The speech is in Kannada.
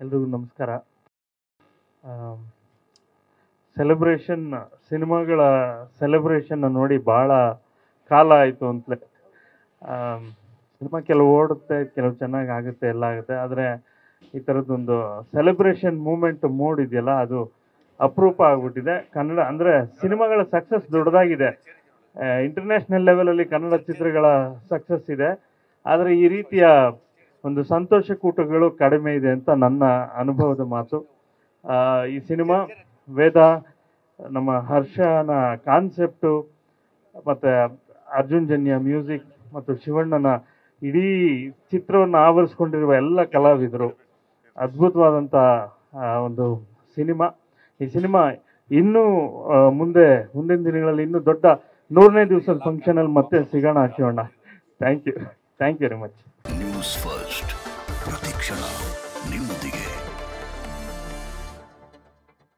ಎಲ್ರಿಗೂ ನಮಸ್ಕಾರ ಸೆಲೆಬ್ರೇಷನ್ ಸಿನಿಮಾಗಳ ಸೆಲೆಬ್ರೇಷನ್ ನೋಡಿ ಭಾಳ ಕಾಲ ಆಯಿತು ಅಂತಲೇ ಸಿನಿಮಾ ಕೆಲವು ಓಡುತ್ತೆ ಕೆಲವು ಚೆನ್ನಾಗಿ ಆಗುತ್ತೆ ಎಲ್ಲ ಆಗುತ್ತೆ ಆದರೆ ಈ ಥರದ್ದೊಂದು ಸೆಲೆಬ್ರೇಷನ್ ಮೂಮೆಂಟ್ ಮೂಡ್ ಇದೆಯಲ್ಲ ಅದು ಅಪರೂಪ ಆಗ್ಬಿಟ್ಟಿದೆ ಕನ್ನಡ ಅಂದರೆ ಸಿನಿಮಾಗಳ ಸಕ್ಸಸ್ ದೊಡ್ಡದಾಗಿದೆ ಇಂಟರ್ನ್ಯಾಷನಲ್ ಲೆವೆಲಲ್ಲಿ ಕನ್ನಡ ಚಿತ್ರಗಳ ಸಕ್ಸಸ್ ಇದೆ ಆದರೆ ಈ ರೀತಿಯ ಒಂದು ಸಂತೋಷ ಕೂಟಗಳು ಕಡಿಮೆ ಇದೆ ಅಂತ ನನ್ನ ಅನುಭವದ ಮಾತು ಆ, ಈ ಸಿನಿಮಾ ವೇದ ನಮ್ಮ ಹರ್ಷನ ಕಾನ್ಸೆಪ್ಟು ಮತ್ತು ಅರ್ಜುನ್ ಜನ್ಯ ಮ್ಯೂಸಿಕ್ ಮತ್ತು ಶಿವಣ್ಣನ ಇಡೀ ಚಿತ್ರವನ್ನು ಆವರಿಸ್ಕೊಂಡಿರುವ ಎಲ್ಲ ಕಲಾವಿದರು ಅದ್ಭುತವಾದಂಥ ಆ, ಒಂದು ಸಿನಿಮಾ ಈ ಸಿನಿಮಾ ಇನ್ನೂ ಆ, ಮುಂದೆ ಮುಂದಿನ ದಿನಗಳಲ್ಲಿ ಇನ್ನೂ ದೊಡ್ಡ ನೂರನೇ ದಿವಸದ ಫಂಕ್ಷನಲ್ಲಿ ಮತ್ತೆ ಸಿಗೋಣ Shivanna thank you thank you very much news first ಪ್ರತಿಕ್ಷಣ